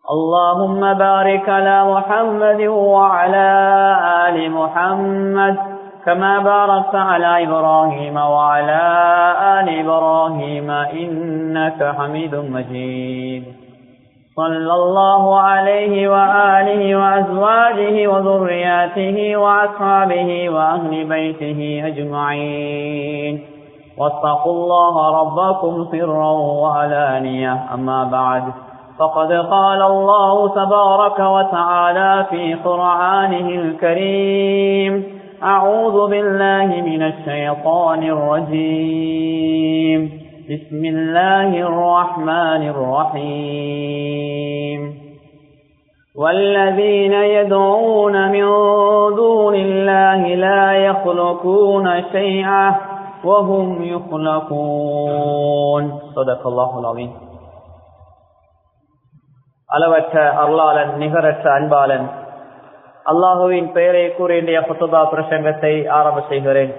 اللهم بارك على محمد وعلى آل محمد كما باركت على إبراهيم وعلى آل إبراهيم إنك حميد مجيد صلى الله عليه وآله وأزواجه وذرياته وأصحابه وأهل بيته أجمعين واتقوا الله ربكم سرا وعلانية أما بعد فقد قال الله تبارك وتعالى في قرآنه الكريم أعوذ بالله من الشيطان الرجيم بسم الله الرحمن الرحيم والذين يدعون من دون الله لا يخلقون شيئا وهم يخلقون صدق الله العظيم அளவற்ற அருளாளன் நிகரற்ற அன்பாளன் அல்லாஹுவின் பெயரை கூறிய புத்தபா பிரசங்கத்தை ஆரம்ப செய்கிறேன்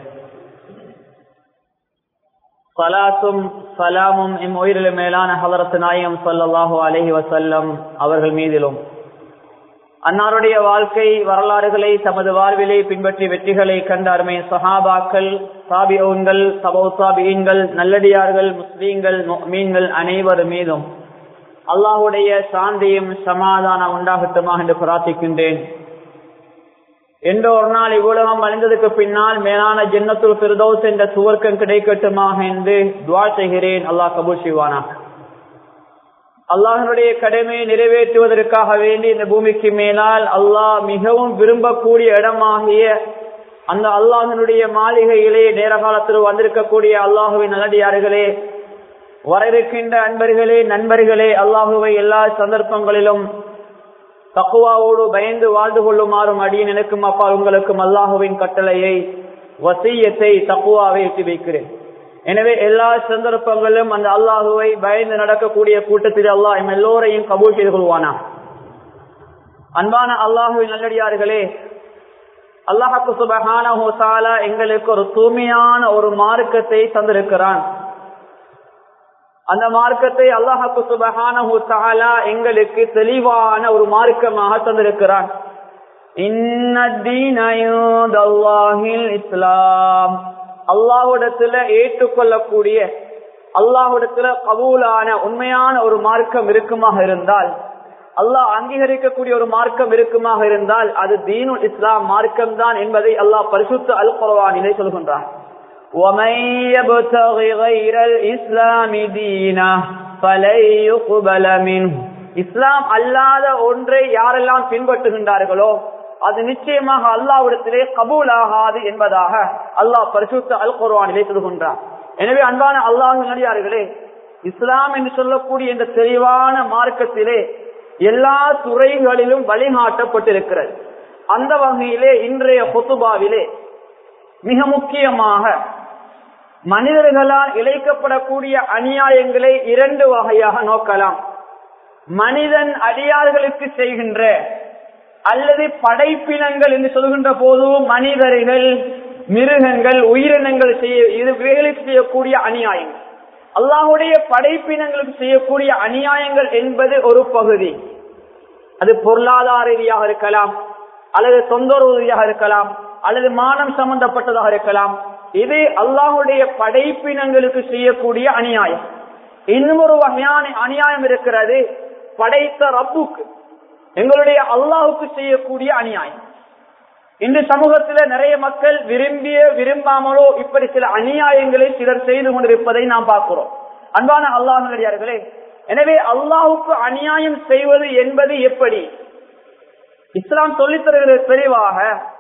சலாத்தும் சலாமும் இம் உயிரிலும் மேலான ஹலரத்து நாயம் சல்லாஹூ அலஹி வசல்லம் அவர்கள் மீதிலும் அன்னாருடைய வாழ்க்கை வரலாறுகளை தமது வாழ்விலே பின்பற்றி வெற்றிகளை கண்ட அருமை சஹாபாக்கள் சாபியோன்கள் சபௌசாபியன்கள் நல்லடியார்கள் முஸ்லீம்கள் மீன்கள் அனைவர் மீதும் அல்லாஹுடைய சாந்தியும் சமாதானம் உண்டாகட்டுமாக என்று பிரார்த்திக்கின்றேன் என்ற ஒரு நாள் இவ்வுலகம் அழிந்ததுக்கு பின்னால் மேலான ஜென்னத்துல் பிரதோஸ் என்ற சுவர்க்கம் கிடைக்கட்டுமாக என்று துவா செய்கிறேன் அல்லாஹ் கபூல் செய்வானா அல்லாஹனுடைய கடமையை நிறைவேற்றுவதற்காக வேண்டி இந்த பூமிக்கு மேலால் அல்லாஹ் மிகவும் விரும்பக்கூடிய இடமாகிய அந்த அல்லாஹனுடைய மாளிகையிலே நேர காலத்தில் வந்திருக்கக்கூடிய அல்லாஹுவின் நல்லடியார்களே வர இருக்கின்ற அன்பர்களே நண்பர்களே அல்லாஹுவை எல்லா சந்தர்ப்பங்களிலும் தக்குவாவோடு பயந்து வாழ்ந்து கொள்ளுமாறும் அடியின் எனக்கும் அப்பா உங்களுக்கும் அல்லாஹுவின் கட்டளையை வசியத்தை தக்குவாவை எட்டி வைக்கிறேன் எனவே எல்லா சந்தர்ப்பங்களிலும் அந்த அல்லாஹுவை பயந்து நடக்கக்கூடிய கூட்டத்தில் அல்லாஹ் எம் எல்லோரையும் கபூல் செய்து கொள்வானா அன்பான அல்லாஹுவின் நல்லடியார்களே அல்லாஹாக்கு சுபஹான ஹோசாலா எங்களுக்கு ஒரு தூய்மையான ஒரு மார்க்கத்தை தந்திருக்கிறான் அந்த மார்க்கத்தை அல்லாஹாக்கு சுபஹான ஹோசாலா எங்களுக்கு தெளிவான ஒரு மார்க்கமாக தந்திருக்கிறான் இஸ்லாம் அல்லாஹுடத்துல ஏற்றுக்கொள்ளக்கூடிய அல்லாஹுடத்துல கபூலான உண்மையான ஒரு மார்க்கம் இருக்குமாக இருந்தால் அல்லாஹ் அங்கீகரிக்கக்கூடிய ஒரு மார்க்கம் இருக்குமாக இருந்தால் அது தீனு இஸ்லாம் மார்க்கம் தான் என்பதை அல்லாஹ் பரிசுத்த அல் குரவானிலே சொல்கின்றான் ومن يبتغ غير الإسلام دينا فلن يقبل منه இஸ்லாம் அல்லாத ஒன்றை யாரெல்லாம் பின்பற்றுகின்றார்களோ அது நிச்சயமாக அல்லாவிடத்திலே கபூல் ஆகாது என்பதாக அல்லாஹ் பரிசுத்த அல் குர்வானிலே சொல்கின்றார் எனவே அன்பான அல்லாஹ் நடிகார்களே இஸ்லாம் என்று சொல்லக்கூடிய இந்த தெளிவான மார்க்கத்திலே எல்லா துறைகளிலும் வழிகாட்டப்பட்டிருக்கிறது அந்த வகையிலே இன்றைய பொத்துபாவிலே மிக முக்கியமாக மனிதர்களால் இழைக்கப்படக்கூடிய அநியாயங்களை இரண்டு வகையாக நோக்கலாம் மனிதன் அடியார்களுக்கு செய்கின்ற அல்லது படைப்பினங்கள் என்று சொல்கின்ற போது மனிதர்கள் மிருகங்கள் உயிரினங்கள் செய்ய இவைகளுக்கு செய்யக்கூடிய அநியாயங்கள் அல்லாஹுடைய படைப்பினங்களுக்கு செய்யக்கூடிய அநியாயங்கள் என்பது ஒரு பகுதி அது பொருளாதார ரீதியாக இருக்கலாம் அல்லது தொந்தரவு ரீதியாக இருக்கலாம் அல்லது மானம் சம்பந்தப்பட்டதாக இருக்கலாம் இது அல்லாஹுடைய படைப்பினங்களுக்கு செய்யக்கூடிய அநியாயம் இன்னும் ஒரு வகையான அநியாயம் இருக்கிறது படைத்த ரப்புக்கு எங்களுடைய அல்லாஹுக்கு செய்யக்கூடிய அநியாயம் இந்த சமூகத்துல நிறைய மக்கள் விரும்பிய விரும்பாமலோ இப்படி சில அநியாயங்களை சிலர் செய்து கொண்டிருப்பதை நாம் பார்க்கிறோம் அன்பான அல்லாஹர்களே எனவே அல்லாஹுக்கு அநியாயம் செய்வது என்பது எப்படி இஸ்லாம் சொல்லித் தருகிறது தெளிவாக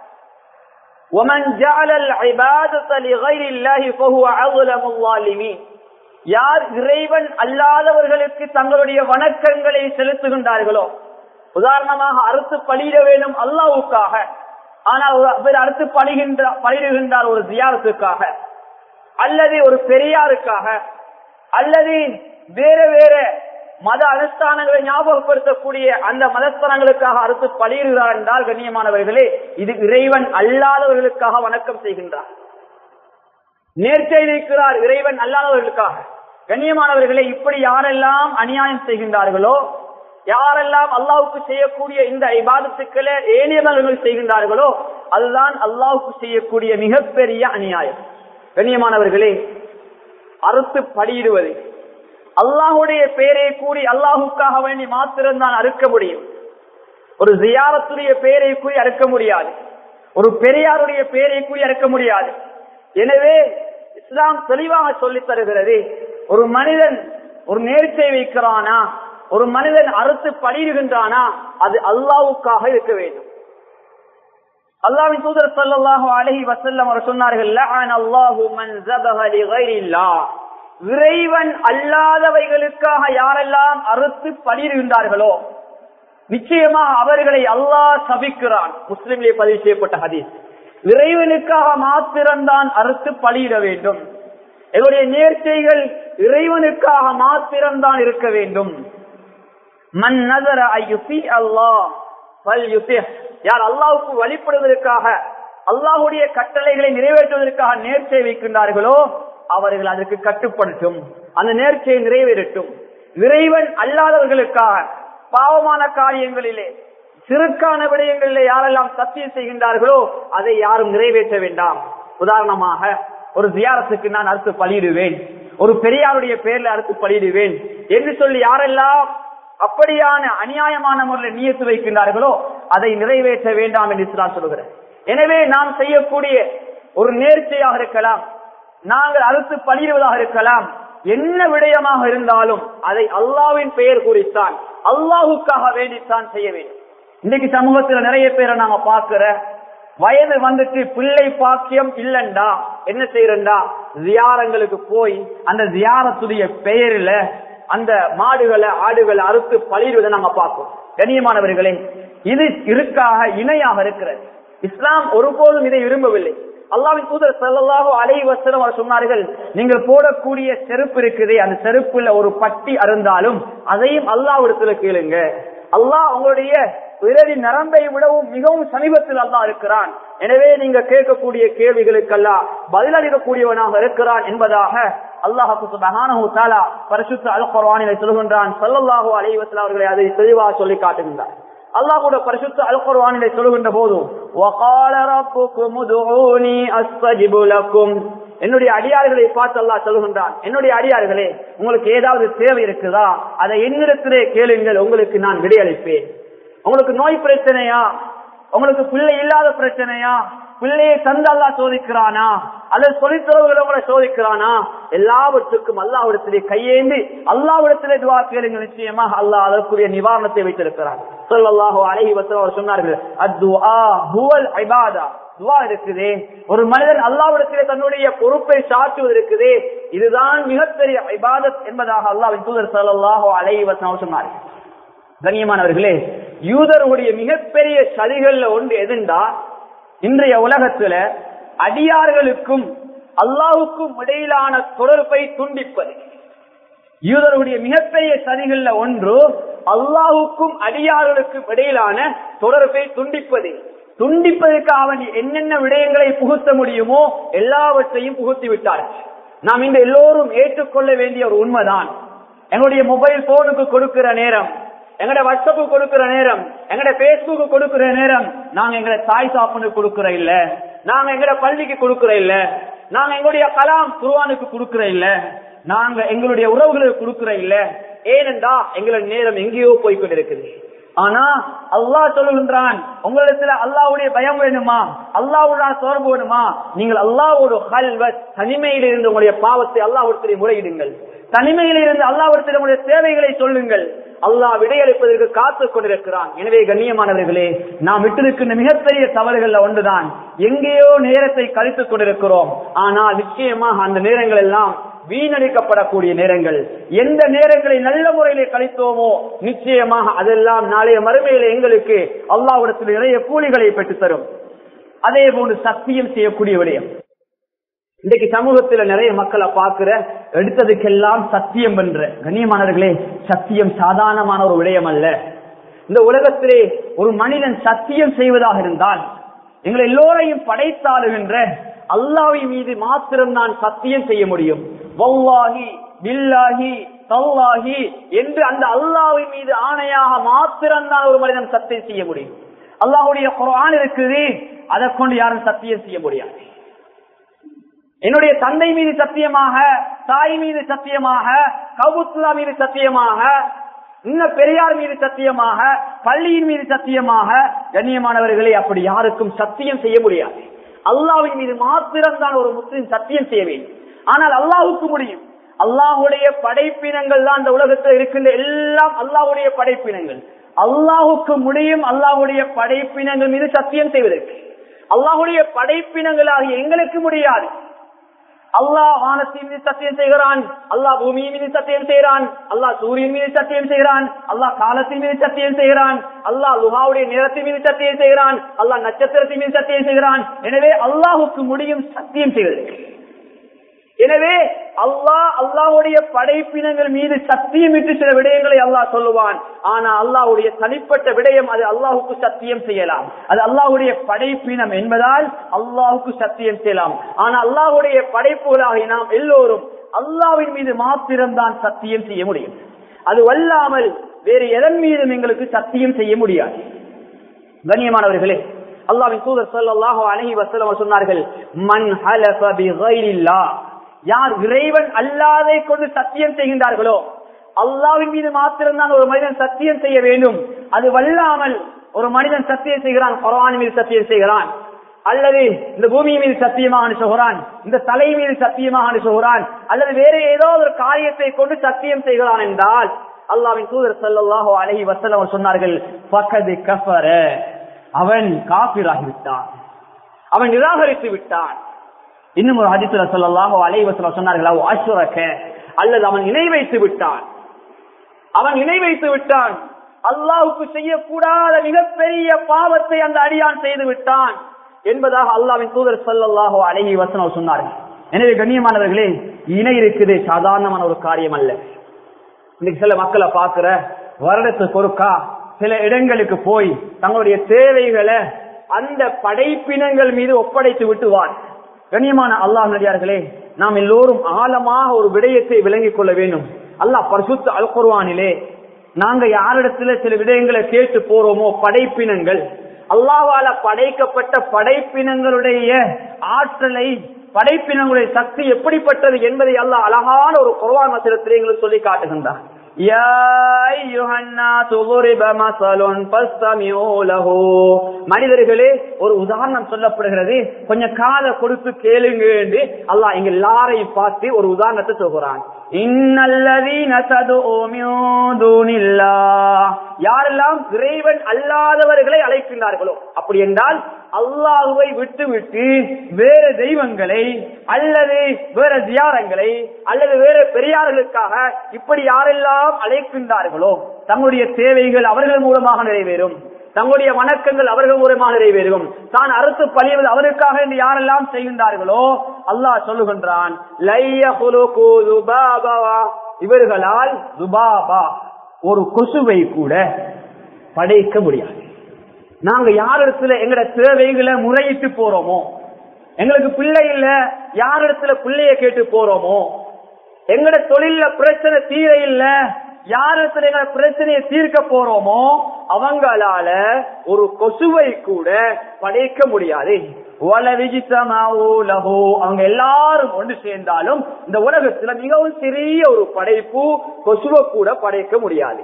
ومن جعل العبادة لغير الله فهو أظلم الظالمين யார் இறைவன் அல்லாதவர்களுக்கு தங்களுடைய வணக்கங்களை செலுத்துகின்றார்களோ உதாரணமாக அறுத்து பழியிட வேண்டும் அல்லாவுக்காக ஆனால் ஒரு பேர் அறுத்து பணிகின்ற பணிடுகின்றார் ஒரு ஜியாரத்துக்காக அல்லது ஒரு பெரியாருக்காக அல்லது வேற வேற மத அனுஷ்டானங்களை ஞாபகப்படுத்தக்கூடிய அந்த மதஸ்தனங்களுக்காக அறுத்து பழியிடுகிறார் என்றால் கண்ணியமானவர்களே இது இறைவன் அல்லாதவர்களுக்காக வணக்கம் செய்கின்றார் நேர்ச்சை வைக்கிறார் இறைவன் அல்லாதவர்களுக்காக கண்ணியமானவர்களை இப்படி யாரெல்லாம் அநியாயம் செய்கின்றார்களோ யாரெல்லாம் அல்லாவுக்கு செய்யக்கூடிய இந்த இபாதத்துக்களை ஏனியவர்கள் செய்கின்றார்களோ அதுதான் அல்லாவுக்கு செய்யக்கூடிய மிகப்பெரிய அநியாயம் கண்ணியமானவர்களே அறுத்து படியிடுவது அல்லாஹுடைய பெயரை கூறி அல்லாஹுக்காக வேண்டி மாத்திரம்தான் அறுக்க முடியும் ஒரு ஜியாரத்துடைய பெயரை கூறி அறுக்க முடியாது ஒரு பெரியாருடைய பெயரை கூறி அறுக்க முடியாது எனவே இஸ்லாம் தெளிவாக சொல்லித் தருகிறது ஒரு மனிதன் ஒரு நேர்ச்சை வைக்கிறானா ஒரு மனிதன் அறுத்து பலியிடுகின்றானா அது அல்லாவுக்காக இருக்க வேண்டும் அல்லாவின் தூதர் ஸல்லல்லாஹு அலைஹி வஸல்லம் அவர் சொன்னார்கள் லஅன அல்லாஹு மன் ஸபஹ லிகைரில்லாஹ் இறைவன் அல்லாதவைகளுக்காக யாரெல்லாம் அறுத்து பலியிடுகின்றார்களோ நிச்சயமாக அவர்களை அல்லாஹ் சபிக்கிறான் முஸ்லிம்லே பதிவு செய்யப்பட்ட ஹதீஸ் இறைவனுக்காக மாத்திரம்தான் அறுத்து பலியிட வேண்டும் எங்களுடைய நேர்ச்சைகள் இறைவனுக்காக மாத்திரம்தான் இருக்க வேண்டும் மன் நதர ஐயுசி அல்லாஹ் பல் யார் அல்லாவுக்கு வழிபடுவதற்காக அல்லாஹுடைய கட்டளைகளை நிறைவேற்றுவதற்காக நேர்ச்சை வைக்கின்றார்களோ அவர்கள் அதற்கு கட்டுப்படுத்தும் அந்த நேர்ச்சையை நிறைவேறட்டும் இறைவன் அல்லாதவர்களுக்காக பாவமான காரியங்களிலே சிறுக்கான விடயங்களிலே யாரெல்லாம் சத்தியம் செய்கின்றார்களோ அதை யாரும் நிறைவேற்ற வேண்டாம் உதாரணமாக ஒரு ஜியாரத்துக்கு நான் அறுத்து பலியிடுவேன் ஒரு பெரியாருடைய பேர்ல அறுத்து பலியிடுவேன் என்று சொல்லி யாரெல்லாம் அப்படியான அநியாயமான முறையில் நியத்து வைக்கின்றார்களோ அதை நிறைவேற்ற வேண்டாம் என்று இஸ்லாம் சொல்லுகிறேன் எனவே நாம் செய்யக்கூடிய ஒரு நேர்ச்சையாக இருக்கலாம் நாங்கள் அறுத்து பலியிடுவதாக இருக்கலாம் என்ன விடயமாக இருந்தாலும் அதை அல்லாவின் பெயர் குறித்தான் அல்லாஹுக்காக வேண்டித்தான் செய்ய வேண்டும் இன்னைக்கு சமூகத்துல நிறைய பேரை நாங்க பாக்குற வயது வந்துட்டு பிள்ளை பாக்கியம் இல்லண்டா என்ன செய்யறா ஜியாரங்களுக்கு போய் அந்த ஜியாரத்துடைய பெயரில அந்த மாடுகளை ஆடுகளை அறுத்து பழிடுவதை நாங்க பார்ப்போம் கண்ணியமானவர்களே இது இருக்காக இணையாக இருக்கிறது இஸ்லாம் ஒருபோதும் இதை விரும்பவில்லை அல்லாவின் தூதர் செல்லலாகோ அலை வசனம் அவர் சொன்னார்கள் நீங்கள் போடக்கூடிய செருப்பு இருக்குதே அந்த செருப்புல ஒரு பட்டி அருந்தாலும் அதையும் அல்லாவிடத்துல கேளுங்க அல்லாஹ் உங்களுடைய விரதி நரம்பை விடவும் மிகவும் சமீபத்தில் அல்லாஹ் இருக்கிறான் எனவே நீங்க கேட்கக்கூடிய கேள்விகளுக்கெல்லாம் பதிலளிக்கக்கூடியவனாக இருக்கிறான் என்பதாக அல்லாஹு சுபஹானஹு தஆலா பரிசுத்த அல் குர்ஆனிலே சொல்கின்றான் ஸல்லல்லாஹு அலைஹி வஸல்லம் அவர்களை அதை தெளிவாக சொல்லி காட்டுகின்றார் அல்லாஹ்வுட பரிசுத்த அல் குர்ஆனிலே சொல்கின்ற போது வகால ரப்புக்கும் உதுஊனி அஸ்தஜிபு லக்கும் என்னுடைய அடியார்களை பார்த்து அல்லாஹ் சொல்கின்றான் என்னுடைய அடியார்களே உங்களுக்கு ஏதாவது தேவை இருக்குதா அதை என்னிடத்திலே கேளுங்கள் உங்களுக்கு நான் விடையளிப்பேன் உங்களுக்கு நோய் பிரச்சனையா உங்களுக்கு பிள்ளை இல்லாத பிரச்சனையா பிள்ளையை தந்து அல்லா சோதிக்கிறானா அல்லது சொல்லித்தரவுகளை உங்களை சோதிக்கிறானா எல்லாவற்றுக்கும் அல்லாவிடத்திலே கையேந்தி அல்லாவிடத்திலே துவா கேளுங்க நிச்சயமாக அல்லாஹ் அதற்குரிய நிவாரணத்தை வைத்திருக்கிறார் சொல்லல்லாஹோ அழகி வசனம் அவர் சொன்னார்கள் அத்துஆ ஹுவல் ஐபாதா துவா இருக்குதே ஒரு மனிதன் அல்லாவிடத்திலே தன்னுடைய பொறுப்பை சாட்டுவது இருக்குதே இதுதான் மிகப்பெரிய ஐபாதத் என்பதாக அல்லாவின் தூதர் சொல்லல்லாஹோ அழகி வசனம் சொன்னார்கள் கண்ணியமானவர்களே யூதருடைய மிகப்பெரிய சதிகள்ல ஒன்று எதுண்டா இன்றைய உலகத்துல அடியார்களுக்கும் அல்லாவுக்கும் இடையிலான தொடர்பை துண்டிப்பது யூதருடைய மிகப்பெரிய சதிகள்ல ஒன்று அல்லாஹுக்கும் அடியார்களுக்கும் இடையிலான தொடர்பை துண்டிப்பது துண்டிப்பதற்காக அவன் என்னென்ன விடயங்களை புகுத்த முடியுமோ எல்லாவற்றையும் புகுத்தி விட்டார்கள் நாம் இந்த எல்லோரும் ஏற்றுக்கொள்ள வேண்டிய ஒரு உண்மைதான் எங்களுடைய மொபைல் போனுக்கு கொடுக்கிற நேரம் எங்கட வாட்ஸ்அப்பு கொடுக்கிற நேரம் எங்கட பேஸ்புக்கு கொடுக்கிற நேரம் நாங்க எங்கட தாய் சாப்புனுக்கு கொடுக்கிற இல்ல நாங்க எங்கட பள்ளிக்கு கொடுக்கிற இல்ல நாங்க எங்களுடைய கலாம் குருவானுக்கு கொடுக்கிற இல்ல நாங்க எங்களுடைய உறவுகளுக்கு கொடுக்கிற இல்ல ஏனென்றா எங்களோட நேரம் எங்கேயோ போய்கொண்டிருக்குது ஆனா அல்லாஹ் சொல்லுகின்றான் உங்களிடத்துல அல்லாவுடைய பயம் வேணுமா அல்லாவுடைய தொடர்பு வேணுமா நீங்கள் அல்லாவோட கல்வ தனிமையில் இருந்து உங்களுடைய பாவத்தை அல்லாவிடத்திலே முறையிடுங்கள் தனிமையில் இருந்து அல்லாவிடத்தில் உங்களுடைய தேவைகளை சொல்லுங்கள் அல்லாஹ் விடையளிப்பதற்கு காத்து கொண்டிருக்கிறான் எனவே கண்ணியமானவர்களே நாம் விட்டிருக்கின்ற மிகப்பெரிய தவறுகள்ல ஒன்றுதான் எங்கேயோ நேரத்தை கழித்துக் கொண்டிருக்கிறோம் ஆனால் நிச்சயமாக அந்த நேரங்கள் எல்லாம் வீணடிக்கப்படக்கூடிய நேரங்கள் எந்த நேரங்களை நல்ல முறையிலே கழித்தோமோ நிச்சயமாக அதெல்லாம் நாளைய மறுமையில எங்களுக்கு அல்லாவிடத்தில் நிறைய கூலிகளை பெற்றுத் தரும் அதே போன்று சத்தியம் செய்யக்கூடிய விடயம் இன்றைக்கு சமூகத்துல நிறைய மக்களை பார்க்கிற எடுத்ததுக்கெல்லாம் சத்தியம் பண்ற கண்ணியமானவர்களே சத்தியம் சாதாரணமான ஒரு விடயம் அல்ல இந்த உலகத்திலே ஒரு மனிதன் சத்தியம் செய்வதாக இருந்தால் எங்களை எல்லோரையும் படைத்தாளுகின்ற அல்லாவின் மீது மாத்திரம் நான் சத்தியம் செய்ய முடியும் வல்லாஹி பில்லாஹி தல்லாஹி என்று அந்த அல்லாஹ்வின் மீது ஆணையாக மாத்திரம்தான் ஒரு மனிதன் சத்தியம் செய்ய முடியும் அல்லாஹ்வுடைய குர்ஆன் இருக்குது அதை கொண்டு யாரும் சத்தியம் செய்ய முடியாது என்னுடைய தந்தை மீது சத்தியமாக தாய் மீது சத்தியமாக கவுத்துலா மீது சத்தியமாக இன்னும் பெரியார் மீது சத்தியமாக பள்ளியின் மீது சத்தியமாக கண்ணியமானவர்களே அப்படி யாருக்கும் சத்தியம் செய்ய முடியாது அல்லாஹ்வின் மீது மாத்திரம்தான் ஒரு முஸ்லிம் சத்தியம் செய்ய வேண்டும் ஆனால் அல்லாஹுக்கு முடியும் அல்லாஹுடைய படைப்பினங்கள் தான் இந்த உலகத்தில் இருக்கின்ற எல்லாம் அல்லாஹுடைய படைப்பினங்கள் அல்லாஹுக்கு முடியும் அல்லாஹுடைய படைப்பினங்கள் மீது சத்தியம் செய்வதற்கு அல்லாஹுடைய படைப்பினங்களாகிய எங்களுக்கு முடியாது அல்லாஹ் வானத்தின் மீது சத்தியம் செய்கிறான் அல்லாஹ் பூமியின் மீது சத்தியம் செய்கிறான் அல்லாஹ் சூரியன் மீது சத்தியம் செய்கிறான் அல்லாஹ் காலத்தின் மீது சத்தியம் செய்கிறான் அல்லாஹ் லுஹாவுடைய நிறத்தின் மீது சத்தியம் செய்கிறான் அல்லாஹ் நட்சத்திரத்தின் மீது சத்தியம் செய்கிறான் எனவே அல்லாஹுக்கு முடியும் சத்தியம் செய்வதற்கு எனவே அல்லாஹ் அல்லாஹுடைய படைப்பினங்கள் மீது சத்தியமிட்டு சில விடயங்களை அல்லாஹ் சொல்லுவான் ஆனா அல்லாஹுடைய தனிப்பட்ட விடயம் அது அல்லாஹுக்கு சத்தியம் செய்யலாம் அது அல்லாஹுடைய படைப்பினம் என்பதால் அல்லாஹுக்கு சத்தியம் செய்யலாம் ஆனா அல்லாஹுடைய படைப்புகளாக நாம் எல்லோரும் அல்லாவின் மீது மாத்திரம்தான் சத்தியம் செய்ய முடியும் அது வல்லாமல் வேறு எதன் மீதும் எங்களுக்கு சத்தியம் செய்ய முடியாது கண்ணியமானவர்களே அல்லாவின் தூதர் ஸல்லல்லாஹு அலைஹி வஸல்லம் சொன்னார்கள் மன் ஹலஃப பிகைரில்லாஹ் யார் இறைவன் அல்லாதை கொண்டு சத்தியம் செய்கின்றார்களோ அல்லாவின் மீது மாத்திரம்தான் ஒரு மனிதன் சத்தியம் செய்ய வேண்டும் அது வல்லாமல் ஒரு மனிதன் சத்தியம் செய்கிறான் குரான் மீது சத்தியம் செய்கிறான் அல்லது இந்த பூமி மீது சத்தியமாக அனுசுகிறான் இந்த தலை மீது சத்தியமாக அனுசுகிறான் அல்லது வேற ஏதோ ஒரு காரியத்தை கொண்டு சத்தியம் செய்கிறான் என்றால் அல்லாவின் தூதர் ஸல்லல்லாஹு அலைஹி வஸல்லம் சொன்னார்கள் ஃபகத் கஃபர அவன் காபிராகிவிட்டான் அவன் நிராகரித்து விட்டான் இன்னும் ஒரு ஹதீசுல ஸல்லல்லாஹு அலைஹி வஸல்லம் சொன்னார்கள் அவ் அஷ்ரக அல்லது அவன் இணை வைத்து விட்டான் அவன் இணை வைத்து விட்டான் அல்லாஹ்வுக்கு செய்யக்கூடாத மிகப்பெரிய பாவத்தை அந்த அடியான் செய்து விட்டான் என்பதாக அல்லாஹ்வின் தூதர் ஸல்லல்லாஹு அலைஹி வஸல்லம் சொன்னார்கள் எனவே கண்ணியமானவர்களே இணை இருக்குது சாதாரணமான ஒரு காரியம் அல்ல இன்னைக்கு சில மக்களை பாக்குற வருடத்துக்கு ஒருக்கா சில இடங்களுக்கு போய் தங்களுடைய தேவைகளை அந்த படைப்பினங்கள் மீது ஒப்படைத்து விட்டுவார் கண்ணியமான அல்லாஹ் நடிகார்களே நாம் எல்லோரும் ஆழமாக ஒரு விடயத்தை விளங்கிக் கொள்ள வேண்டும் அல்லாஹ் பரிசுத்த அல் குர்வானிலே நாங்க யாரிடத்துல சில விடயங்களை கேட்டு போறோமோ படைப்பினங்கள் அல்லாவால படைக்கப்பட்ட படைப்பினங்களுடைய ஆற்றலை படைப்பினங்களுடைய சக்தி எப்படிப்பட்டது என்பதை அல்லாஹ் அழகான ஒரு குர்வான் வசனத்திலே எங்களுக்கு சொல்லி காட்டுகின்றார் மனிதர்களே ஒரு உதாரணம் சொல்லப்படுகிறது கொஞ்சம் காதை கொடுத்து கேளுங்க என்று அல்லாஹ் எங்க எல்லாரையும் பார்த்து ஒரு உதாரணத்தை சொல்கிறான் யாரெல்லாம் இறைவன் அல்லாதவர்களை அழைக்கின்றார்களோ அப்படி என்றால் அல்லாஹுவை விட்டு விட்டு வேற தெய்வங்களை அல்லது வேற தியாரங்களை அல்லது வேற பெரியார்களுக்காக இப்படி யாரெல்லாம் அழைக்கின்றார்களோ தங்களுடைய தேவைகள் அவர்கள் மூலமாக நிறைவேறும் தங்களுடைய வணக்கங்கள் அவர்கள் மூலமாக நிறைவேறும் தான் அறுத்து பழிவது அவருக்காக என்று யாரெல்லாம் செய்கின்றார்களோ அல்லாஹ் சொல்லுகின்றான் இவர்களால் துபாபா ஒரு கொசுவை கூட படைக்க முடியாது நாங்க யாரிடத்துல எங்கட தேவைகளை முறையிட்டு போறோமோ எங்களுக்கு பிள்ளை இல்ல யாரிடத்துல பிள்ளைய கேட்டு போறோமோ எங்கட தொழில பிரச்சனை தீர இல்ல யாரிடத்துல எங்க பிரச்சனையை தீர்க்க போறோமோ அவங்களால ஒரு கொசுவை கூட படைக்க முடியாது அவங்க எல்லாரும் ஒன்று சேர்ந்தாலும் இந்த உலகத்துல மிகவும் சிறிய ஒரு படைப்பு கொசுவை கூட படைக்க முடியாது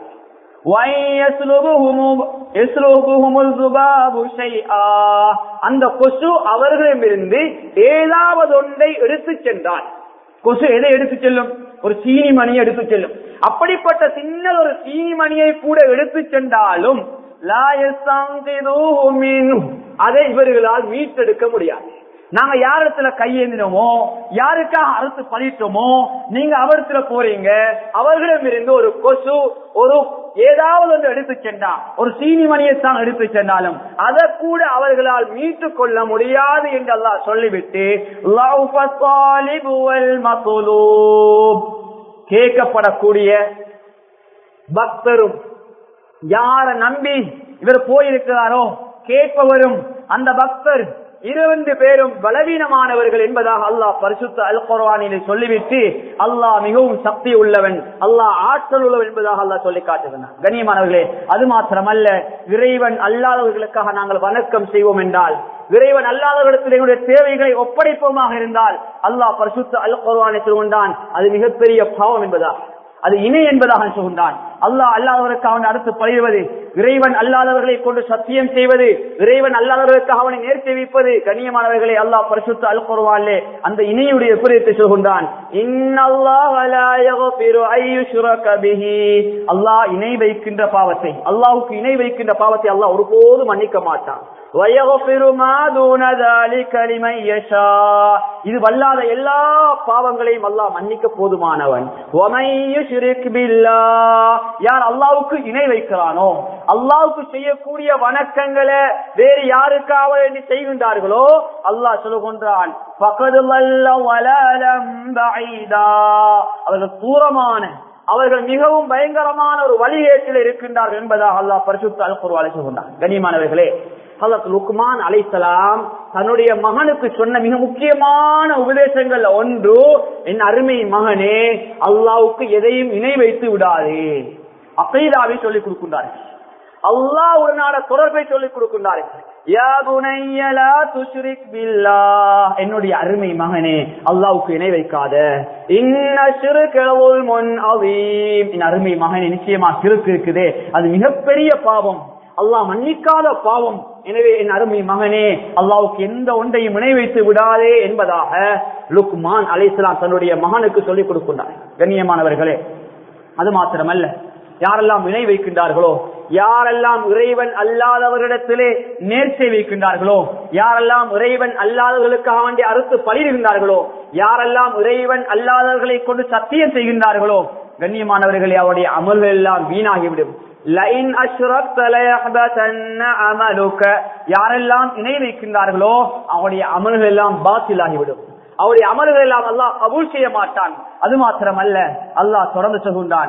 அந்த கொசு அவர்களிடமிருந்து ஏதாவது ஒன்றை எடுத்து சென்றால் கொசு எதை எடுத்து செல்லும் ஒரு சீனி மணியை எடுத்து செல்லும் அப்படிப்பட்ட சின்ன ஒரு சீனி மணியை கூட எடுத்து சென்றாலும் அதை இவர்களால் மீட்டெடுக்க முடியாது நாங்க யாரிடத்துல கையேந்தினோமோ யாருக்காக அறுத்து பழிட்டோமோ நீங்க அவரிடத்துல போறீங்க அவர்களிடம் இருந்து ஒரு கொசு ஒரு ஏதாவது ஒன்று எடுத்து சென்றா ஒரு சீனி மணியைத்தான் எடுத்து சென்றாலும் அதை கூட அவர்களால் மீட்டு கொள்ள முடியாது என்று அல்லாஹ் சொல்லிவிட்டு கேட்கப்படக்கூடிய பக்தரும் யார நம்பி இவர் போயிருக்கிறாரோ கேட்பவரும் அந்த பக்தர் இரண்டு பேரும் பலவீனமானவர்கள் என்பதாக அல்லாஹ் பரிசுத்த அல் குர்ஆனிலே சொல்லிவிட்டு அல்லாஹ் மிகவும் சக்தி உள்ளவன் அல்லாஹ் ஆற்றல் உள்ளவன் என்பதாக அல்லாஹ் சொல்லி காட்டுகிறான் கண்ணியமானவர்களே அது மாத்திரமல்ல இறைவன் அல்லாதவர்களுக்காக நாங்கள் வணக்கம் செய்வோம் என்றால் இறைவன் அல்லாதவர்களிடத்தில் எங்களுடைய தேவைகளை ஒப்படைப்போமாக இருந்தால் அல்லாஹ் பரிசுத்த அல் குர்ஆனை சொல்கின்றான் அது மிகப்பெரிய பாவம் என்பதாக அது இணை என்பதாக சொல்கின்றான் அல்லாஹ் அல்லாதவருக்கு அவன் அடுத்து பழிவது இறைவன் அல்லாதவர்களை கொண்டு சத்தியம் செய்வது இறைவன் அல்லாதவர்களுக்கு அவனை நேர்த்தி வைப்பது கண்ணியமானவர்களை அல்லாஹ் பரிசுத்த அல் குர்ஆனிலே அந்த இணையுடைய குறித்து சொல்கின்றான் அல்லாஹ் இணை வைக்கின்ற பாவத்தை அல்லாஹ்வுக்கு இணை வைக்கின்ற பாவத்தை அல்லாஹ் ஒருபோதும் மன்னிக்க மாட்டான் இது வல்லாத எல்லா பாவங்களையும் அல்லாஹ் மன்னிக்க போதுமானவன் யார் அல்லாவுக்கு இணை வைக்கிறானோ அல்லாவுக்கு செய்யக்கூடிய வணக்கங்களை வேறு யாருக்காக வேண்டி செய்கின்றார்களோ அல்லாஹ் சொல்லுகின்றான் அவர்கள் தூரமான அவர்கள் மிகவும் பயங்கரமான ஒரு வழிகேட்டில் இருக்கின்றார்கள் என்பதாக அல்லாஹ் பரிசுத்த அல் குர்வாலை சொல்கின்றார் கண்ணியமானவர்களே ஹலத் லுக்மான் அலைசலாம் தன்னுடைய மகனுக்கு சொன்ன மிக முக்கியமான உபதேசங்கள் ஒன்று என் அருமை மகனே அல்லாவுக்கு எதையும் இணை வைத்து விடாதே அகைதாவை சொல்லிக் கொடுக்கின்றார்கள் அல்லாஹ் ஒரு நாட தொடர்பை சொல்லிக் கொடுக்கின்றார்கள் என்னுடைய அருமை மகனே அல்லாவுக்கு இணை வைக்காத அருமை மகனே நிச்சயமா சிறுக்கு இருக்குதே அது மிகப்பெரிய பாவம் அல்லாஹ் மன்னிக்காத பாவம் எனவே என் அருமை மகனே அல்லாவுக்கு எந்த ஒன்றையும் இணை வைத்து விடாதே என்பதாக லுக்மான் அலிஸ்லாம் தன்னுடைய மகனுக்கு சொல்லிக் கொடுக்கின்றார் கண்ணியமானவர்களே அது மாத்திரமல்ல யாரெல்லாம் இணை வைக்கின்றார்களோ யாரெல்லாம் இறைவன் அல்லாதவர்களிடத்திலே நேர்ச்சை வைக்கின்றார்களோ யாரெல்லாம் இறைவன் அல்லாதவர்களுக்காக வேண்டி அறுத்து பலிடுகின்றார்களோ யாரெல்லாம் இறைவன் அல்லாதவர்களை கொண்டு சத்தியம் செய்கின்றார்களோ கண்ணியமானவர்களே அவருடைய அமல்கள் எல்லாம் வீணாகிவிடும் லைன் யாரெல்லாம் இணை வைக்கின்றார்களோ அவருடைய அமல்கள் எல்லாம் பாத்திலாகிவிடும் அவருடைய அமல்கள் எல்லாம் அல்லாஹ் கபூல் செய்ய மாட்டான் அது மாத்திரம் அல்ல அல்லாஹ் தொடர்ந்து சொல்கின்றான்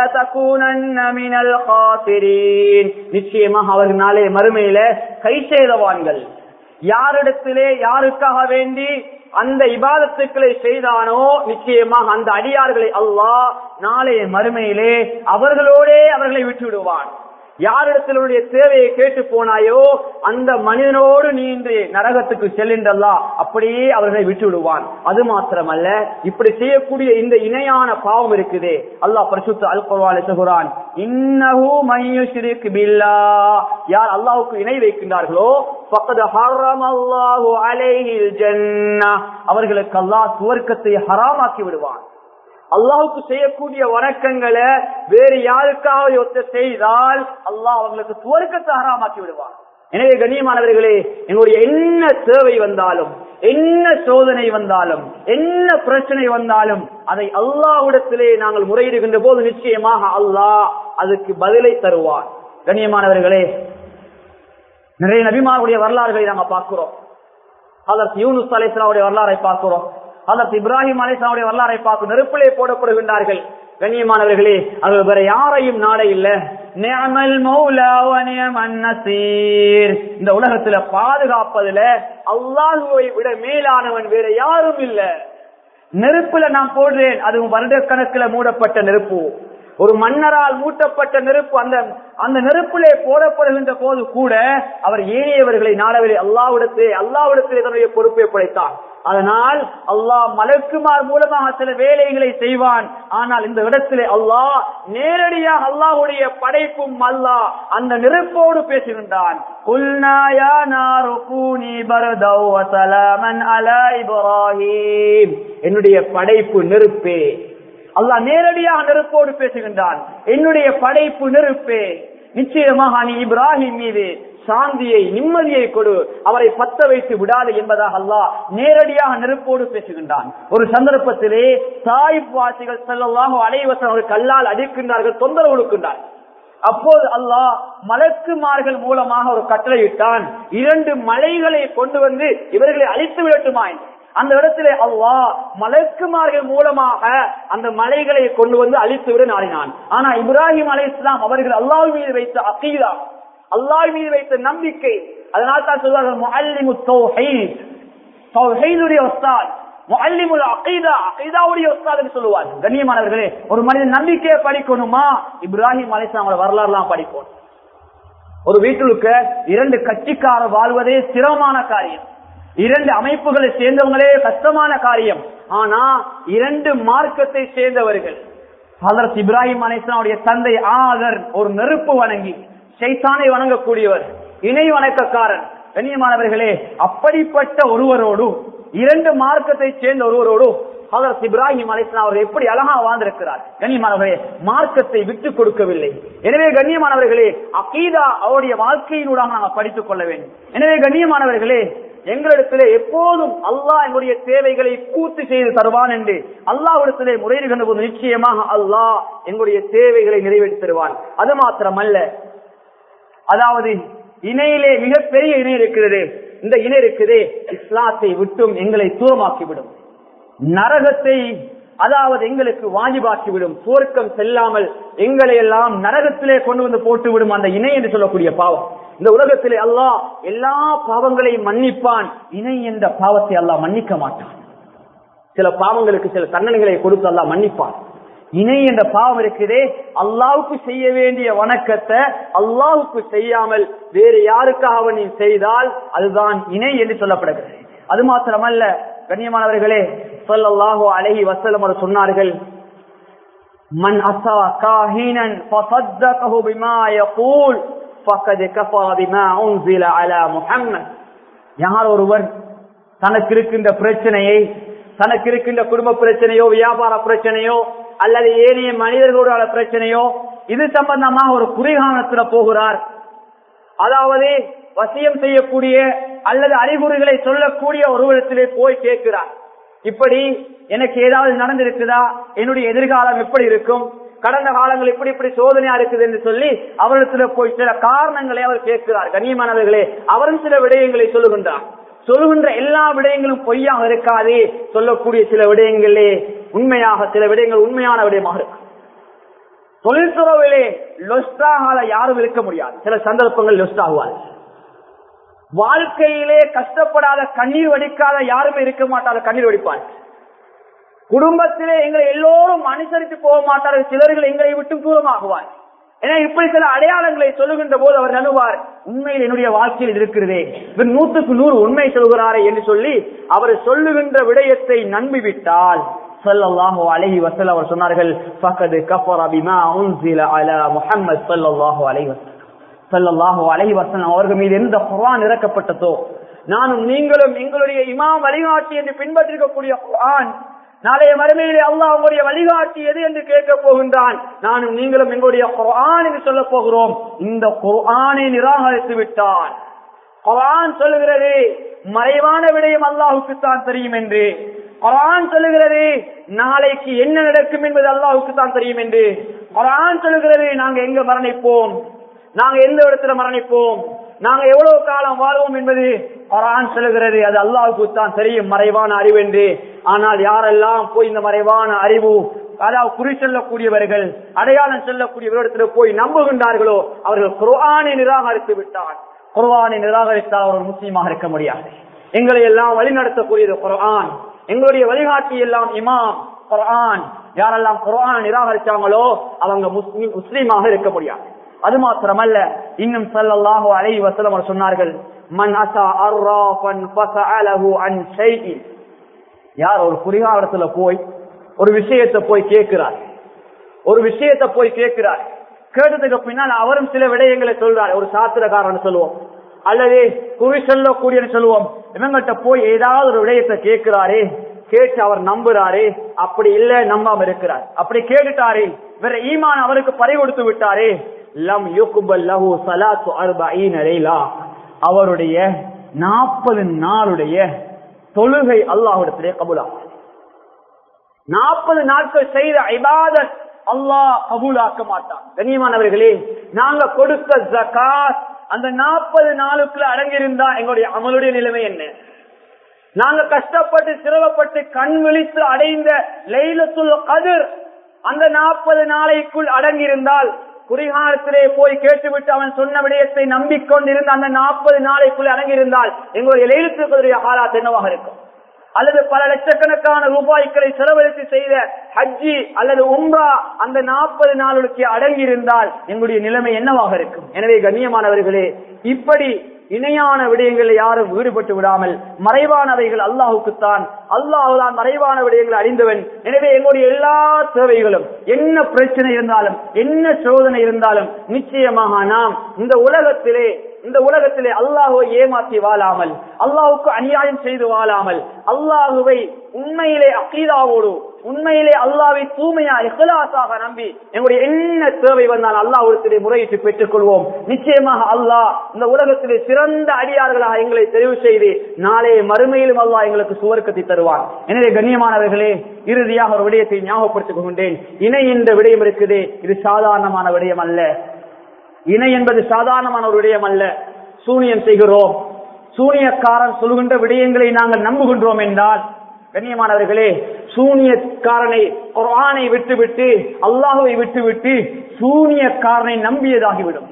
நிச்சயமாக அவர்கள் நாளே மறுமையில கை செய்தவான்கள் யாரிடத்திலே யாருக்காக வேண்டி அந்த இபாதத்துக்களை செய்தானோ நிச்சயமாக அந்த அடியார்களை அல்லாஹ் நாளைய மறுமையிலே அவர்களோடே அவர்களை விட்டு விடுவான் யாரிடத்திலுடைய தேவையை கேட்டு போனாயோ அந்த மனிதனோடு நீ இன்று நரகத்துக்கு செல்கின்றல்லா அப்படியே அவர்களை விட்டு விடுவான் அது மாத்திரமல்ல இப்படி செய்யக்கூடிய இந்த இணையான பாவம் இருக்குதே அல்லாஹ் பரிசுத்த அல் குர்வாலை சொல்கிறான் இன்னஹு மையுஷ்ரிக் பில்லா யார் அல்லாஹ்வுக்கு இணை வைக்கின்றார்களோ ஃபக்கத் ஹர்ரமல்லாஹு அலைஹில் ஜன்னah அவர்களுக்கு அல்லாஹ் சுவர்க்கத்தை ஹராமாக்கி விடுவான் அல்லாஹுக்கு செய்யக்கூடிய வணக்கங்களை வேறு யாருக்காவது ஒத்த செய்தால் அல்லாஹ் அவங்களுக்கு துவர்க்கத்தை ஹராமாக்கி விடுவான் எனவே கண்ணியமானவர்களே என்னுடைய என்ன தேவை வந்தாலும் என்ன சோதனை வந்தாலும் என்ன பிரச்சனை வந்தாலும் அதை அல்லாஹ்விடத்திலே நாங்கள் முறையிடுகின்ற போது நிச்சயமாக அல்லாஹ் அதுக்கு பதிலை தருவான் கண்ணியமானவர்களே நிறைய நபிமாருடைய வரலாறுகளை நாங்க பார்க்கிறோம் அதற்கு யூனுஸ் அலைசலாவுடைய வரலாறை பார்க்கிறோம் அதற்கு இப்ராஹிம் அலிஸ்லாவுடைய வரலாறை பார்த்து நெருப்பிலே போடப்படுகின்றார்கள் கண்ணியமானவர்களே அது வேற யாரையும் நாட இல்ல இந்த உலகத்துல பாதுகாப்பதுல அல்லாஹுவை விட மேலானவன் வேற யாரும் இல்ல நெருப்புல நான் போடுறேன் அது வருடக்கணக்கில் மூடப்பட்ட நெருப்பு ஒரு மன்னரால் மூட்டப்பட்ட நெருப்பு அந்த அந்த நெருப்பிலே போடப்படுகின்ற போது கூட அவர் ஏனையவர்களை நாடவில்லை அல்லாவிடத்தே அல்லாவிடத்திலே தன்னுடைய பொறுப்பை படைத்தார் அதனால் அல்லாஹ் மலக்குமார் மூலமாக சில வேலைகளை செய்வான் ஆனால் இந்த இடத்திலே அல்லாஹ் நேரடியாக அல்லாஹுடைய படைப்பும் அல்லாஹ் அந்த நெருப்போடு பேசுகின்றான் என்னுடைய படைப்பு நெருப்பே அல்லாஹ் நேரடியாக நெருப்போடு பேசுகின்றான் என்னுடைய படைப்பு நெருப்பே நிச்சயமாக நீ இப்ராஹிம் மீது சாந்தியை நிம்மதியை கொடு அவரை பத்த வைத்து விடாது என்பதாக அல்லாஹ் நேரடியாக நெருப்போடு பேசுகின்றான் ஒரு சந்தர்ப்பத்திலே தாய்ப் வாசிகள் செல்லவாக அலைவசம் அவர்கள் கல்லால் அடிக்கின்றார்கள் தொந்தரவு கொடுக்கின்றார் அப்போது அல்லாஹ் மலக்குமார்கள் மூலமாக ஒரு கட்டளையிட்டான் இரண்டு மலைகளை கொண்டு வந்து இவர்களை அழித்து விடட்டுமா அந்த இடத்திலே அல்லாஹ் மலக்குமார்கள் மூலமாக அந்த மலைகளை கொண்டு வந்து அழித்து விட நாடினான் ஆனா இப்ராஹிம் அலை இஸ்லாம் அவர்கள் அல்லாஹ் மீது வைத்த அக்கீதா அல்லாஹ் மீது வைத்த நம்பிக்கை அதனால தான் சொல்வார்கள் முஅல்லிமு தௌஹீத் தௌஹீதுடைய உஸ்தாத் முஅல்லிமுல் அகீதா அகீதாவுடைய உஸ்தாத் என்று சொல்லுவார் கண்ணியமானவர்களே ஒரு மனிதன் நம்பிக்கையை படிக்கணுமா இப்ராஹிம் அலைஹிஸ்ஸலாமோட வரலாறுலாம் படிப்போம் ஒரு வீட்டுக்கு இரண்டு கட்சிக்கார வாழ்வதே சிரமமான காரியம் இரண்டு அமைப்புகளை சேர்ந்தவங்களே கஷ்டமான காரியம் ஆனா இரண்டு மார்க்கத்தை சேர்ந்தவர்கள் ஹதரத் இப்ராஹிம் அலைஹிஸ்ஸலாமுடைய தந்தை ஆதர் ஒரு நெருப்பு வணங்கி சைத்தானை வணங்கக்கூடியவர் இணை வணக்கக்காரன் கண்ணியமானவர்களே அப்படிப்பட்ட ஒருவரோடு இரண்டு மார்க்கத்தை சேர்ந்த ஒருவரோடு ஹதரத் இப்ராஹிம் அலைஹிஸ்ஸலாம் அவர் எப்படி அழகா வாழ்ந்திருக்கிறார் கண்ணியமானவர்களே மார்க்கத்தை விட்டுக் கொடுக்கவில்லை எனவே கண்ணியமானவர்களே அகீதா அவருடைய வாழ்க்கையினூடாக நாங்கள் படித்துக் கொள்ள வேண்டும் எனவே கண்ணியமானவர்களே எங்களிடத்திலே எப்போதும் அல்லாஹ் எங்களுடைய தேவைகளை பூர்த்தி செய்து தருவான் என்று அல்லாஹ்விடத்திலே முறையிடுகின்ற போது நிச்சயமாக அல்லாஹ் எங்களுடைய தேவைகளை நிறைவேற்றி தருவான் அது மாத்திரமல்ல அதாவது இணையிலே மிகப்பெரிய இணை இருக்கிறது இந்த இணை இருக்குதே இஸ்லாத்தை விட்டும் எங்களை தூரமாக்கிவிடும் நரகத்தை அதாவது எங்களுக்கு வாஜிபாக்கிவிடும் சுவர்க்கம் செல்லாமல் எங்களை எல்லாம் நரகத்திலே கொண்டு வந்து போட்டு விடும் அந்த இணை என்று சொல்லக்கூடிய பாவம் இந்த உலகத்திலே அல்லாஹ் எல்லா பாவங்களையும் மன்னிப்பான் இணை என்ற பாவத்தை அல்லாஹ் மன்னிக்க மாட்டான் சில பாவங்களுக்கு சில தண்டனைகளை கொடுத்து அல்லாஹ் மன்னிப்பான் இணை என்ற பாவம் இருக்குதே அல்லாவுக்கு செய்ய வேண்டிய வணக்கத்தை அல்லாவுக்கு செய்யாமல் வேறு யாருக்காக நீ செய்தால் அதுதான் இணை என்று சொல்லப்படுகிறது அது மாத்திரமல்ல கண்ணியமானவர்களே சொல்லல்லாஹோ அழகி வசலம் அவர் சொன்னார்கள் மன் அசா காஹீனன் ஃபஸத்தகஹு பிமா யகூல் ஃபகத் கஃபா பிமா உன்ஸில அலா முஹம்மத் யார் ஒருவர் தனக்கு இருக்கின்ற பிரச்சனையை தனக்கு இருக்கின்ற குடும்ப பிரச்சனையோ வியாபார பிரச்சனையோ அல்லது ஏனைய மனிதர்களோட பிரச்சனையோ இது சம்பந்தமாக ஒரு குறிகாணத்துல போகிறார் அதாவது வசியம் செய்யக்கூடிய அல்லது அறிகுறிகளை சொல்லக்கூடிய ஒருவரிடத்திலே போய் கேட்கிறார் இப்படி எனக்கு ஏதாவது நடந்திருக்குதா என்னுடைய எதிர்காலம் எப்படி இருக்கும் கடந்த காலங்கள் இப்படி இப்படி சோதனையா இருக்குது என்று சொல்லி அவரிடத்துல போய் சில காரணங்களை அவர் கேட்கிறார் கண்ணியமானவர்களே அவரும் சில விடயங்களை சொல்லுகின்றார் சொல்லுகின்ற எல்லா விடயங்களும் பொய்யாக இருக்காது சொல்லக்கூடிய சில விடயங்களே உண்மையாக சில விடயங்கள் உண்மையான விடயமாக இருக்கும் தொழில்துறவிலே லொஸ்டாக யாரும் இருக்க முடியாது சில சந்தர்ப்பங்கள் லொஸ்ட் ஆகுவார்கள் வாழ்க்கையிலே கஷ்டப்படாத கண்ணீர் வடிக்காத யாருமே இருக்க மாட்டார்கள் கண்ணீர் வடிப்பார் குடும்பத்திலே எங்களை எல்லோரும் அனுசரித்து போக மாட்டார்கள் சிலர்கள் எங்களை விட்டு தூரமாகுவார் ஏன்னா இப்படி சில அடையாளங்களை சொல்லுகின்ற போது அவர் நணுவார் உண்மையில் என்னுடைய வாழ்க்கையில் இருக்கிறதே இவர் நூற்றுக்கு நூறு உண்மை சொல்கிறாரே என்று சொல்லி அவர் சொல்லுகின்ற விடயத்தை நம்பிவிட்டால் ஸல்லல்லாஹு அலைஹி வஸல்லம் அவர் சொன்னார்கள் ஃபகத் கஃபர பிமா உன்ஸில அலா முஹம்மத் ஸல்லல்லாஹு அலைஹி வஸல்லம் ஸல்லல்லாஹு அலைஹி வஸல்லம் அவர்கள் மீது எந்த குர்ஆன் இறக்கப்பட்டதோ நானும் நீங்களும் எங்களுடைய இமாம் வழிகாட்டி என்று பின்பற்றிருக்கக்கூடிய குர்ஆன் நாளைய மறுமையிலே அல்லாஹ் உங்களுடைய வழிகாட்டி எது என்று கேட்க போகின்றான் நானும் நீங்களும் எங்களுடைய குர்ஆன் என்று சொல்ல போகிறோம் இந்த குர்ஆனை நிராகரித்து விட்டான் குர்ஆன் சொல்லுகிறது மறைவான விடயம் அல்லாஹுக்கு தான் தெரியும் என்று குரான் சொல்லுகிறது நாளைக்கு என்ன நடக்கும் என்பது அல்லாஹுக்கு தான் தெரியும் என்று குரான் சொல்லுகிறது நாங்க எங்க மரணிப்போம் நாங்க எந்த இடத்துல மரணிப்போம் நாங்க எவ்வளவு காலம் வாழ்வோம் என்பது குரான் சொல்லுகிறது அது அல்லாஹுக்கு தான் தெரியும் மறைவான அறிவு என்று ஆனால் யாரெல்லாம் போய் இந்த மறைவான அறிவு அதாவது குறி சொல்லக்கூடியவர்கள் அடையாளம் சொல்லக்கூடியவரிடத்துல போய் நம்புகின்றார்களோ அவர்கள் குர்ஆனை நிராகரித்து விட்டார் குர்ஆனை நிராகரித்தால் அவர் முஸ்லீமாக இருக்க முடியாது எங்களை எல்லாம் வழிநடத்தக்கூடியது குர்ஆன் எங்களுடைய வழிகாட்டி எல்லாம் இமாம் குர்ஆன் யாரெல்லாம் குர்ஆன் நிராகரிச்சாங்களோ அவங்க முஸ்லிம் முஸ்லீமாக இருக்க முடியாது அது மாத்திரமல்ல இன்னும் ஸல்லல்லாஹு அலைஹி வஸல்லம் அவர் சொன்னார்கள் மன் அஸா அர்ராஃபன் ஃபஸஅலஹு அன் ஷைஇன் யார் ஒரு குறிகாலத்துல போய் ஒரு விஷயத்தை போய் கேட்கிறார் ஒரு விஷயத்தை போய் கேட்கிறார் கேட்டதுக்கு பின்னால் அவரும் சில விடயங்களை சொல்றார் ஒரு சாத்திரக்காரன் சொல்லுவோம் அல்லது குறி சொல்லக்கூடிய சொல்லுவோம் இவங்கள்ட்ட போய் ஏதாவது ஒரு விடயத்தை கேட்கிறாரே கேட்டு அவர் நம்புறாரு அப்படி இல்ல நம்பாம இருக்கிறார் அப்படி கேட்டுட்டாரே வேற ஈமான் அவருக்கு பறி கொடுத்து விட்டாரே லம் யுக்குபல் லஹு சலாத்து அர்பஈன லைலா அவருடைய நாற்பது நாளுடைய தொழுகை அல்லாஹ்விடத்திலே கபூலாகும் நாற்பது நாட்கள் செய்த இபாதத் அல்லாஹ் கபூலாக்க மாட்டான் கண்ணியமானவர்களே நாங்க கொடுத்த ஜகாத் அந்த நாற்பது நாளுக்குள்ள அடங்கியிருந்தா எங்களுடைய அமலுடைய நிலைமை என்ன நாங்க கஷ்டப்பட்டு சிரமப்பட்டு கண் விழித்து அடைந்த லைலத்துல் கதிர் அந்த நாற்பது நாளைக்குள் அடங்கியிருந்தால் குறிகாலத்திலே போய் கேட்டுவிட்டு அவன் சொன்ன விடயத்தை நம்பிக்கொண்டிருந்த அந்த நாற்பது நாளைக்குள்ளே அடங்கியிருந்தால் எங்களுடைய எழுத்துக்களுடைய ஆளாத் என்னவாக இருக்கும் அல்லது பல லட்சக்கணக்கான ரூபாய்களை செலவழித்து செய்த ஹஜ்ஜி அல்லது உம்ரா அந்த நாற்பது நாளுக்கு அடங்கியிருந்தால் எங்களுடைய நிலைமை என்னவாக இருக்கும் எனவே கண்ணியமானவர்களே இப்படி இணையான விடயங்களில் யாரும் ஈடுபட்டு விடாமல் மறைவானவைகள் அல்லாஹுக்குத்தான் அல்லாஹுதான் மறைவான விடயங்களை அறிந்தவன் எனவே எங்களுடைய எல்லா தேவைகளும் என்ன பிரச்சனை இருந்தாலும் என்ன சோதனை இருந்தாலும் நிச்சயமாக நாம் இந்த உலகத்திலே இந்த உலகத்திலே அல்லாஹுவை ஏமாற்றி வாழாமல் அல்லாஹுக்கு அநியாயம் செய்து வாழாமல் அல்லாஹுவை உண்மையிலே அக்கீதாவோடு உண்மையிலே அல்லாவை தூய்மையா இஹ்லாஸாக நம்பி எங்களுடைய என்ன தேவை வந்தால் அல்லாஹ் ஒருத்தரை முறையிட்டு பெற்றுக் கொள்வோம் நிச்சயமாக அல்லாஹ் இந்த உலகத்திலே சிறந்த அடியார்களாக எங்களை தெரிவு செய்து நாளைய மறுமையிலும் அல்லாஹ் எங்களுக்கு சுவர்க்கத்தை தருவான் எனவே கண்ணியமானவர்களே இறுதியாக ஒரு விடயத்தை ஞாபகப்படுத்திக் கொண்டேன் இணை என்ற விடயம் இருக்குது இது சாதாரணமான விடயம் அல்ல இணை என்பது சாதாரணமான ஒரு விடயம் அல்ல சூனியம் செய்கிறோம் சூனியக்காரன் சொல்கின்ற விடயங்களை நாங்கள் நம்புகின்றோம் என்றால் கண்ணியமானவர்களே சூனியக்காரனை குரானை விட்டுவிட்டு அல்லாஹுவை விட்டுவிட்டு சூனியக்காரனை நம்பியதாகிவிடும்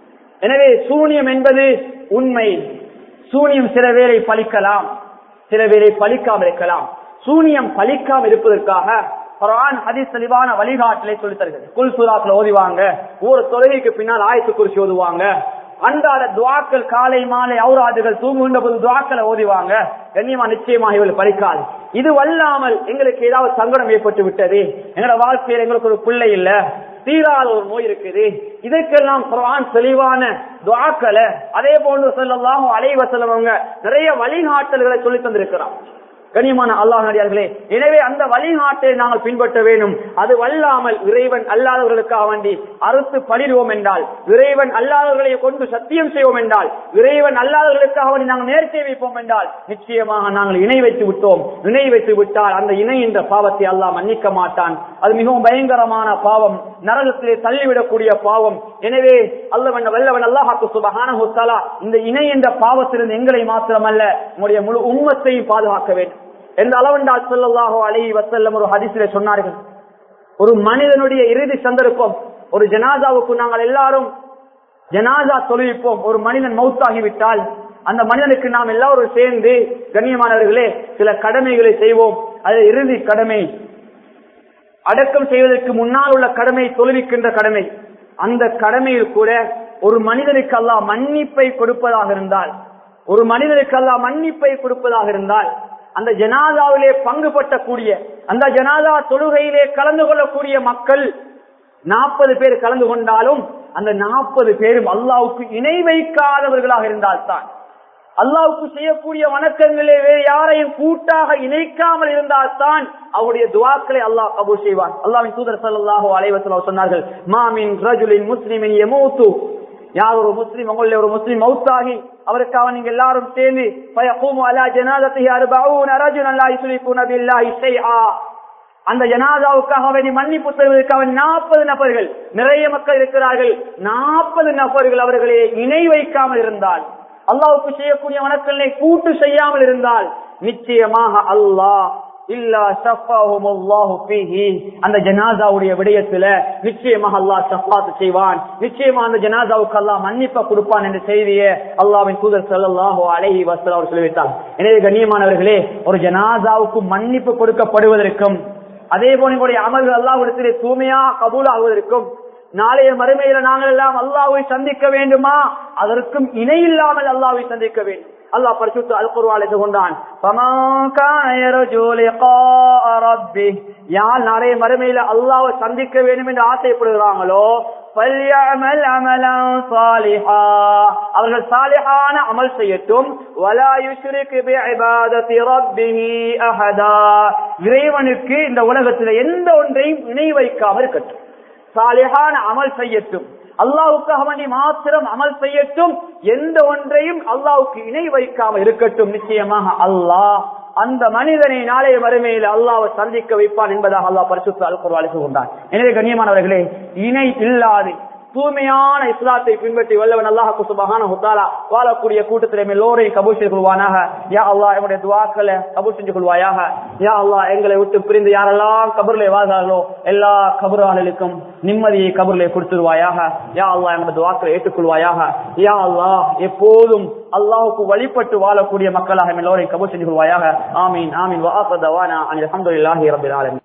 எனவே சூனியம் என்பது உண்மை சூனியம் சில வேளை பலிக்கலாம் சில வேளை பலிக்காமல் இருக்கலாம் சூனியம் பலிக்காமல் இருப்பதற்காக குரான் ஹதீஸ் தெளிவான வழிகாட்டலை சொல்லி தருகிறது குல் சூராக்கள் ஓதிவாங்க ஒரு தொழுகைக்கு பின்னால் ஆயத்து குறிச்சி ஓதுவாங்க அன்றாட துவாக்கள் காலை மாலை ஔராதுகள் தூங்குகின்ற போது துவாக்களை ஓதிவாங்க கண்ணியமா நிச்சயமாக இவள் பறிக்காது இது வல்லாமல் எங்களுக்கு ஏதாவது சங்கடம் ஏற்பட்டு விட்டது எங்களோட வாழ்க்கையில் எங்களுக்கு ஒரு பிள்ளை இல்ல தீராத ஒரு நோய் இருக்குது இதற்கெல்லாம் குரான் தெளிவான துவாக்களை அதே போன்று சொல்லலாம் அலைவசலவங்க நிறைய வழிகாட்டல்களை சொல்லி தந்திருக்கிறான் கனியமான அல்லாஹ் நடிகார்களே எனவே அந்த வழிகாட்டை நாங்கள் பின்பற்ற வேண்டும் அது வல்லாமல் இறைவன் அல்லாதவர்களுக்காக வேண்டி அறுத்து பணிடுவோம் என்றால் இறைவன் அல்லாதவர்களை கொண்டு சத்தியம் செய்வோம் என்றால் இறைவன் அல்லாதவர்களுக்காக வேண்டி நாங்கள் நேர்ச்சை வைப்போம் என்றால் நிச்சயமாக நாங்கள் இணை வைத்து விட்டோம் இணை வைத்து விட்டால் அந்த இணை என்ற பாவத்தை அல்லாஹ் மன்னிக்க மாட்டான் அது மிகவும் பயங்கரமான பாவம் நரகத்திலே தள்ளிவிடக்கூடிய பாவம் எனவே அல்லவன் வல்லவன் அல்லாஹாக்கு சுபஹான இந்த இணை என்ற பாவத்திலிருந்து எங்களை மாத்திரமல்ல உங்களுடைய முழு உம்மத்தையும் பாதுகாக்க வேண்டும் எந்த அளவென்றால் சொல்லலாகோ அலை வசல்லம் ஒரு ஹதிசில சொன்னார்கள் ஒரு மனிதனுடைய இறுதி சந்தர்ப்பம் ஒரு ஜனாதாவுக்கு நாங்கள் எல்லாரும் ஜனாதா தொழுவிப்போம் ஒரு மனிதன் மௌத்தாகிவிட்டால் அந்த மனிதனுக்கு நாம் எல்லாரும் சேர்ந்து கண்ணியமானவர்களே சில கடமைகளை செய்வோம் அது இறுதி கடமை அடக்கம் செய்வதற்கு முன்னால் உள்ள கடமை தொழுவிக்கின்ற கடமை அந்த கடமையில் கூட ஒரு மனிதனுக்கு அல்லாஹ் மன்னிப்பை கொடுப்பதாக இருந்தால் ஒரு மனிதனுக்கு அல்லாஹ் மன்னிப்பை கொடுப்பதாக இருந்தால் அந்த ஜனாதாவிலே பங்கு பட்டக்கூடிய அந்த ஜனாதா தொழுகையிலே கலந்து கொள்ளக்கூடிய மக்கள் நாற்பது பேர் கலந்து கொண்டாலும் அந்த நாற்பது பேரும் அல்லாவுக்கு இணை வைக்காதவர்களாக இருந்தால்தான் அல்லாவுக்கு செய்யக்கூடிய வணக்கங்களே வேறு யாரையும் கூட்டாக இணைக்காமல் இருந்தால்தான் அவருடைய துவாக்களை அல்லாஹ் கபூல் செய்வான் அல்லாவின் தூதர் சல்லாஹோ அலைவசம் சொன்னார்கள் மாமின் ரஜுலின் முஸ்லிமின் எமூத்து யார் ஒரு முஸ்லீம் உங்களுடைய ஒரு முஸ்லீம் மௌத்தாகி அவருக்காக நீங்க எல்லாரும் சேர்ந்து பயகூமு அலா ஜனாதத்திஹி அர்பஊன ரஜுலன் லா யுஸ்ரிகுன பில்லாஹி ஷைஆ அந்த ஜனாதாவுக்காக வேண்டி மன்னிப்பு தருவதற்காக நாற்பது நபர்கள் நிறைய மக்கள் இருக்கிறார்கள் நாற்பது நபர்கள் அவர்களை இணை வைக்காமல் இருந்தால் அல்லாவுக்கு செய்யக்கூடிய வணக்கங்களை கூட்டு செய்யாமல் இருந்தால் நிச்சயமாக அல்லாஹ் இல்லா ஷஃபாஹுமுல்லாஹு ஃபீஹி அந்த ஜனாசாவுடைய விடயத்துல நிச்சயமாக அல்லாஹ் ஷஃபாத் செய்வான் நிச்சயமா அந்த ஜனாசாவுக்கு அல்லாஹ் மன்னிப்ப கொடுப்பான் என்ற செய்தியை அல்லாஹ்வின் தூதர் ஸல்லல்லாஹு அலைஹி வஸல்லம் அவர் சொல்லிவிட்டார் எனவே கண்ணியமானவர்களே ஒரு ஜனாசாவுக்கு மன்னிப்பு கொடுக்கப்படுவதற்கும் அதே போல எங்களுடைய அமல்கள் அல்லாஹ்விடத்திலே தூய்மையா கபூல் ஆகுவதற்கும் நாளைய மறுமையில நாங்கள் எல்லாம் அல்லாஹ்வை சந்திக்க வேண்டுமா அதற்கும் இணை இல்லாமல் அல்லாஹ்வை சந்திக்க வேண்டும் அல்லாஹ் பரிசுத்த அல் குர்ஆன் இது கொண்டான் யார் நாளைய மறுமையில அல்லாஹ்வை சந்திக்க வேண்டும் என்று ஆசைப்படுகிறாங்களோ பல்யமல் அமலம் சாலிஹா அவர்கள் சாலிஹான அமல் செய்யட்டும் வலா யுஷ்ரிக் பிஇபாதத்தி ரப்பிஹி அஹதா இறைவனுக்கு இந்த உலகத்தில் எந்த ஒன்றையும் இணை வைக்காமல் இருக்கட்டும் சாலிஹான அமல் செய்யட்டும் அல்லாவுக்காக வேண்டி மாத்திரம் அமல் செய்யட்டும் எந்த ஒன்றையும் அல்லாவுக்கு இணை வைக்காம இருக்கட்டும் நிச்சயமாக அல்லாஹ் அந்த மனிதனை நாளைய வறுமையில் அல்லாவை சந்திக்க வைப்பான் என்பதாக அல்லாஹ் பரிசுத்த அல்குர் அழைத்து கொண்டான் எனவே கண்ணியமானவர்களே இணை இல்லாது தூய்மையான இஸ்லாத்தை பின்பற்றி வல்லவன் அல்லாஹ் சுபஹான ஹுத்தாலா வாழக்கூடிய கூட்டத்திலே எல்லோரையும் கபூல் செய்து கொள்வானாக யா அல்லாஹ் எங்களுடைய துவாக்களை கபூல் செஞ்சு கொள்வாயாக யா அல்லாஹ் எங்களை விட்டு பிரிந்து யாரெல்லாம் கபூர்ல வாழ்கிறார்களோ எல்லா கபூராளர்களுக்கும் நிம்மதியை கபூர்ல கொடுத்துருவாயாக யா அல்லாஹ் எங்களுடைய துவாக்களை ஏற்றுக்கொள்வாயாக யா அல்லாஹ் எப்போதும் அல்லாஹுக்கு வழிபட்டு வாழக்கூடிய மக்களாக எல்லோரையும் கபூல் செஞ்சு கொள்வாயாக ஆமீன் ஆமீன் வாஹ் தவானா அனில் அல்ஹம்துலில்லாஹி ரப்பில் ஆலமீன்